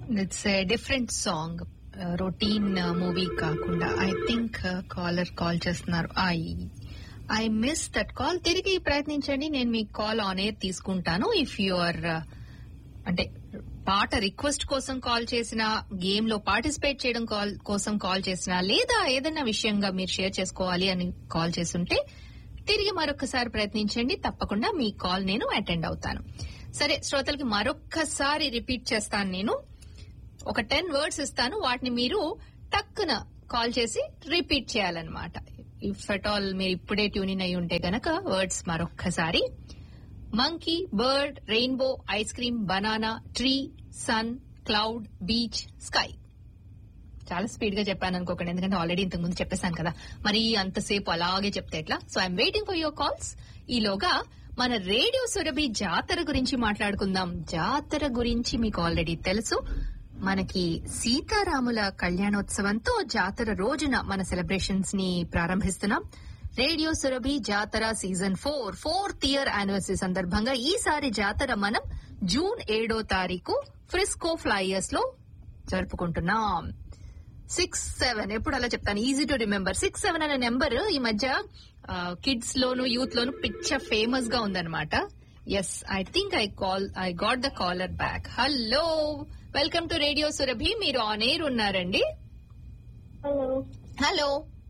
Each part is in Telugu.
It's a different song routine movie కాకుండా ఐ థింక్ కాలర్ కాల్ చేస్తున్నారు I I miss that call తిరిగి ప్రయత్నించండి నేను మీ కాల్ ఆన్ ఎయిర్ తీసుకుంటాను ఇఫ్ యు ఆర్ అంటే పాట రిక్వెస్ట్ కోసం కాల్ చేసిన గేమ్ లో పార్టిసిపేట్ చేయడం కాల్ కోసం కాల్ చేసిన లేదా ఏదైనా విషయంగా మీరు షేర్ చేసుకోవాలి అని కాల్ చేస్తుంటే తిరిగి మరొకసారి ప్రయత్నించండి తప్పకుండా మీ కాల్ నేను అటెండ్ అవుతాను సరే శ్రోతలకి మరొక్కసారి రిపీట్ చేస్తాను నేను ఒక టెన్ వర్డ్స్ ఇస్తాను వాటిని మీరు టక్కున కాల్ చేసి రిపీట్ చేయాలన్నమాట ఇఫ్ అట్ ఆల్ మీరు ఇప్పుడే ట్యూనిన్ అయి ఉంటే గనక వర్డ్స్ మరొక్కసారి monkey bird rainbow ice cream banana tree sun cloud beach sky చాలా స్పీడ్ గా చెప్పాను అనుకోకండి ఎందుకంటే ఆల్రెడీ ఇంతకు ముందు చెప్పేశాను కదా మరి అంతసేపు అలాగే చెప్తే ఎట్లా so I'm waiting for your calls ఈలోగా మన రేడియో సురభి జాతర గురించి మాట్లాడుకుందాం జాతర గురించి మీకు ఆల్రెడీ తెలుసు మనకి సీతారాముల కళ్యాణోత్సవంతో జాతర రోజున మన సెలబ్రేషన్స్ ని ప్రారంభిస్తున్నాం రేడియో సురభి జాతర season four fourth year anniversary సందర్భంగా ఈసారి జాతర మనం జూన్ ఏడో తారీఖు ఫ్రిస్కో ఫ్లైయర్స్ లో జరుపుకుంటున్నాం సిక్స్ సెవెన్ ఎప్పుడు అలా చెప్తాను easy to remember six seven అనే నెంబర్ ఈ మధ్య కిడ్స్ లోను యూత్ లోను పిచ్చ ఫేమస్ గా ఉందన్నమాట yes I think I call I got the caller back hello welcome to radio Surabhi మీరు ఆన్ ఎయిర్ ఉన్నారండి Hello. Hello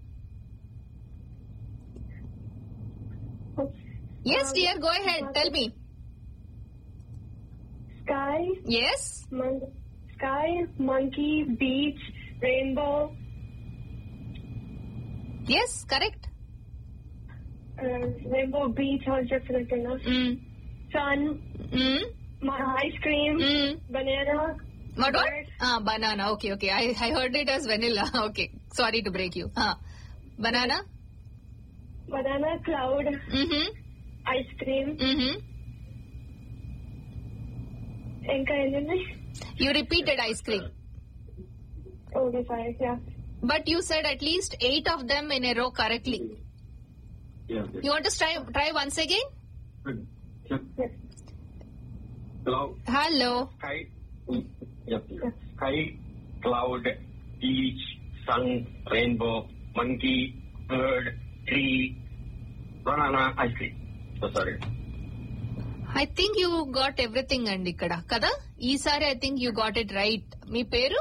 yes dear go head tell me Sky, yes mon- sky, monkey, beach, rainbow, yes correct uh, rainbow beach. I was just looking up. Sun, my ice cream, banana. What what? bird, Ah, banana. Okay, okay. I, I heard it as vanilla. Okay. Sorry to break you. Ah. Banana? banana, cloud, Mm-hmm. ice cream. Mm-hmm. ఇంకా ఏంటండి You repeated ice cream. Okay sorry yeah But you said at least eight of them in a row correctly. Yeah. You want to try, try once again? Hello. Hello. Sky. Yep. Sky, cloud, beach, sun, rainbow, monkey, bird, tree, banana, ice cream. So sorry. I think you got everything అండి ఇక్కడ కదా ఈసారి I think you got it right మీ పేరు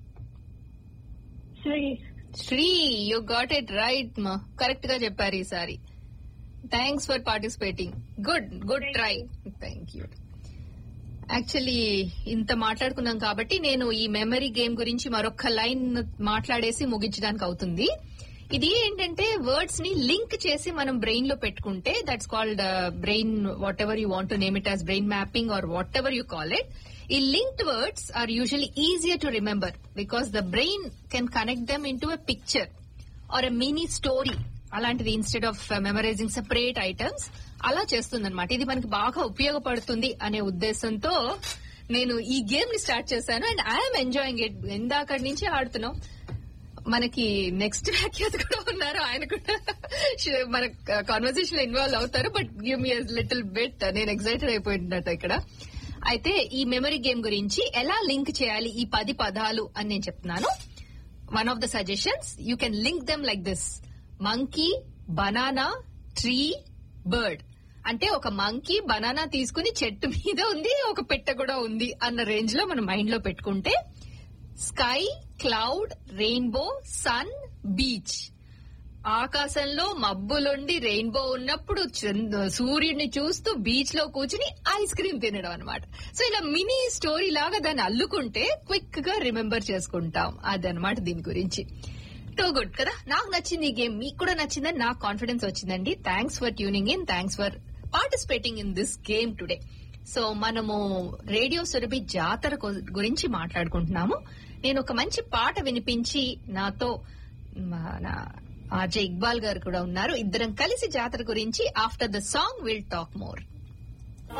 Sri Sri you got it right మా కరెక్ట్ గా చెప్పారు ఈసారి thanks for participating good good try thank you actually ఇంత మాట్లాడుకున్నాం కాబట్టి నేను ఈ మెమరీ గేమ్ గురించి మరొక లైన్ మాట్లాడేసి ముగించడానికి అవుతుంది ఇది ఏంటంటే వర్డ్స్ ని లింక్ చేసి మనం బ్రెయిన్ లో పెట్టుకుంటే that's called brain whatever you want name it as brain mapping or whatever you call it ఈ linked words are usually easier to remember because the brain can connect them into a picture or a mini story అలాంటిది instead of memorising separate items అలా చేస్తుందన్నమాట ఇది మనకి బాగా ఉపయోగపడుతుంది అనే ఉద్దేశంతో నేను ఈ గేమ్ ని స్టార్ట్ చేశాను అండ్ ఐఎమ్ ఎంజాయింగ్ ఇట్ ఇందాకటి నుంచి ఆడుతున్నాం మనకి నెక్స్ట్ వ్యాఖ్యాత కూడా ఉన్నారు ఆయన కూడా ష- మన కాన్వర్సేషన్ లో ఇన్వాల్వ్ అవుతారు but give me little bit నేను ఎక్సైటెడ్ అయిపోయినట్టు ఇక్కడ అయితే ఈ మెమరీ గేమ్ గురించి ఎలా లింక్ చేయాలి ఈ పది పదాలు అని నేను చెప్తున్నాను one of the suggestions you can link them like this monkey banana tree bird అంటే ఒక మంకీ బనానా తీసుకుని చెట్టు మీద ఉంది ఒక పెట్ట కూడా ఉంది అన్న రేంజ్ లో మనం మైండ్ లో పెట్టుకుంటే sky cloud rainbow sun beach ఆకాశంలో మబ్బులుండి రెయిన్బో ఉన్నప్పుడు చంద్ర- సూర్యుడిని చూస్తూ బీచ్ లో కూర్చుని ఐస్ క్రీమ్ తినడం అనమాట సో ఇలా మినీ స్టోరీ లాగా దాన్ని అల్లుకుంటే క్విక్ గా రిమెంబర్ చేసుకుంటాం అదనమాట దీని గురించి టూ గుడ్ కదా నాకు నచ్చింది ఈ గేమ్ మీకు కూడా నచ్చిందని నాకు కాన్ఫిడెన్స్ వచ్చిందండి thanks for tuning in thanks for participating in this game today so మనము రేడియో సురభి జాతర గు- గురించి మాట్లాడుకుంటున్నాము నేను ఒక మంచి పాట వినిపించి నాతో మన ఆర్జే ఇక్బాల్ గారు కూడా ఉన్నారు ఇద్దరం కలిసి జాతర గురించి after the song will talk more